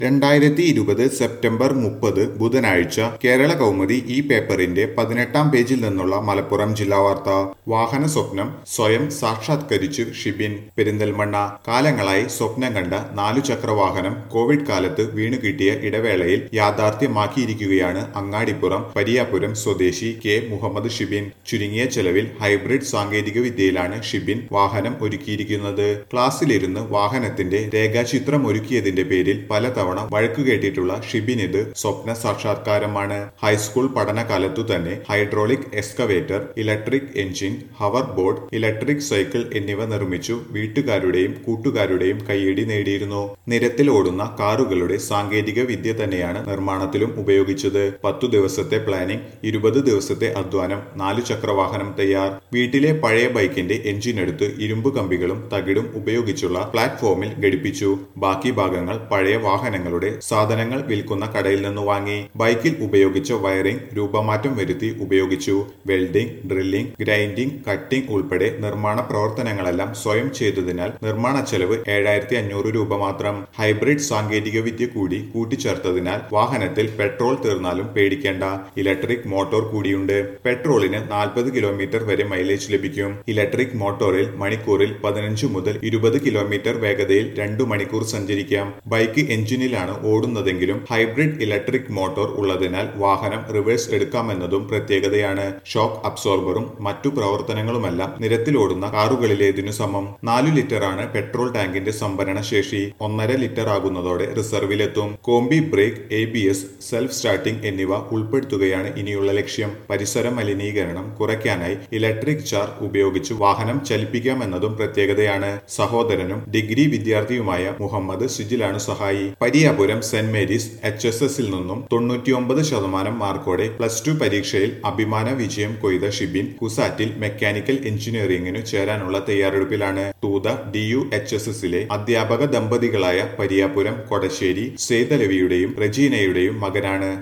രണ്ടായിരത്തി ഇരുപത് സെപ്റ്റംബർ മുപ്പത് ബുധനാഴ്ച കേരള കൗമുദി ഈ പേപ്പറിന്റെ പതിനെട്ടാം പേജിൽ നിന്നുള്ള മലപ്പുറം ജില്ലാ വാർത്ത വാഹന സ്വപ്നം സ്വയം സാക്ഷാത്കരിച്ച് ഷിബിൻ പെരിന്തൽമണ്ണ കാലങ്ങളായി സ്വപ്നം കണ്ട നാലു ചക്ര വാഹനം കോവിഡ് കാലത്ത് വീണു കിട്ടിയ ഇടവേളയിൽ യാഥാർത്ഥ്യമാക്കിയിരിക്കുകയാണ് അങ്ങാടിപ്പുറം പരിയാപുരം സ്വദേശി കെ മുഹമ്മദ് ഷിബിൻ ചുരുങ്ങിയ ചെലവിൽ ഹൈബ്രിഡ് സാങ്കേതിക വിദ്യയിലാണ് ഷിബിൻ വാഹനം ഒരുക്കിയിരിക്കുന്നത് ക്ലാസ്സിലിരുന്ന് വാഹനത്തിന്റെ രേഖാചിത്രം ഒരുക്കിയതിന്റെ പേരിൽ പലതവണ വഴക്കു കേട്ടിട്ടുള്ള ഷിബിൻ ഇത് സ്വപ്ന സാക്ഷാത്കാരമാണ് ഹൈസ്കൂൾ പഠനകാലത്തു തന്നെ hydraulic excavator electric engine hoverboard electric cycle എന്നിവ നിർമ്മിച്ചു വീട്ടുകാരുടെയും കൂട്ടുകാരുടെയും കയ്യടി നേടിയിരുന്നു നിരത്തിൽ ഓടുന്ന കാറുകളുടെ സാങ്കേതിക വിദ്യ തന്നെയാണ് നിർമ്മാണത്തിലും ഉപയോഗിച്ചത് പത്തു ദിവസത്തെ പ്ലാനിംഗ് ഇരുപത് ദിവസത്തെ അധ്വാനം നാലു ചക്രവാഹനം തയ്യാർ വീട്ടിലെ പഴയ ബൈക്കിന്റെ എഞ്ചിൻ എടുത്ത് ഇരുമ്പ് കമ്പികളും തകിടും ഉപയോഗിച്ചുള്ള പ്ലാറ്റ്ഫോമിൽ ഘടിപ്പിച്ചു ബാക്കി ഭാഗങ്ങൾ പഴയ വാഹനങ്ങളുടെ സാധനങ്ങൾ വിൽക്കുന്ന കടയിൽ നിന്ന് വാങ്ങി ബൈക്കിൽ ഉപയോഗിച്ച വയറിംഗ് രൂപമാറ്റം വരുത്തി ഉപയോഗിച്ചു വെൽഡിംഗ് ഡ്രില്ലിംഗ് ഗ്രൈൻഡിംഗ് കട്ടിംഗ് ഉൾപ്പെടെ നിർമ്മാണ പ്രവർത്തനങ്ങളെല്ലാം സ്വയം ചെയ്തതിനാൽ നിർമ്മാണ ചെലവ് ഏഴായിരത്തി അഞ്ഞൂറ് രൂപ മാത്രം ഹൈബ്രിഡ് സാങ്കേതിക വിദ്യ കൂടി കൂട്ടിച്ചേർത്തതിനാൽ വാഹനത്തിൽ പെട്രോൾ തീർന്നാലും പേടിക്കേണ്ട ഇലക്ട്രിക് മോട്ടോർ കൂടിയുണ്ട് പെട്രോളിന് നാൽപ്പത് കിലോമീറ്റർ വരെ മൈലേജ് ലഭിക്കും ഇലക്ട്രിക് മോട്ടോറിൽ മണിക്കൂറിൽ പതിനഞ്ച് മുതൽ ഇരുപത് കിലോമീറ്റർ വേഗതയിൽ രണ്ടു മണിക്കൂർ സഞ്ചരിക്കാം ബൈക്ക് എഞ്ചിനിലാണ് ഓടുന്നതെങ്കിലും ഹൈബ്രിഡ് ഇലക്ട്രിക് മോട്ടോർ ഉള്ളതിനാൽ വാഹനം റിവേഴ്സ് എടുക്കാമെന്നതും പ്രത്യേകതയാണ് ഷോക്ക് അബ്സോർബറും മറ്റു പ്രവർത്തനങ്ങളുമെല്ലാം നിരത്തിലോടുന്ന കാറുകളിലേതിനു സമം നാലു ലിറ്ററാണ് പെട്രോൾ ടാങ്കിന്റെ സംഭരണ ശേഷി ഒന്നര ലിറ്റർ ആകുന്നതോടെ റിസർവിലെത്തും combi brake A B S self starting എന്നിവ ഉൾപ്പെടുത്തുകയാണ് ഇനിയുള്ള ലക്ഷ്യം പരിസര മലിനീകരണം കുറയ്ക്കാനായി ഇലക്ട്രിക് ചാർ ഉപയോഗിച്ച് വാഹനം ചലിപ്പിക്കാമെന്നതും പ്രത്യേകതയാണ് സഹോദരനും ഡിഗ്രി വിദ്യാർത്ഥിയുമായ മുഹമ്മദ് സിജിലാണ് സഹായി Pariyapuram saint Mary's H S എസിൽ നിന്നും തൊണ്ണൂറ്റിയൊമ്പത് ശതമാനം മാർക്കോടെ പ്ലസ് ടു പരീക്ഷയിൽ അഭിമാന വിജയം കൊയ്ത ഷിബിൻ കുസാറ്റിൽ മെക്കാനിക്കൽ എഞ്ചിനീയറിംഗിനു ചേരാനുള്ള തയ്യാറെടുപ്പിലാണ് Thootha D U H S എസിലെ അധ്യാപക ദമ്പതികളായ പരിയാപുരം കൊടശ്ശേരി സേതലവിയുടെയും റജീനയുടെയും മകനാണ്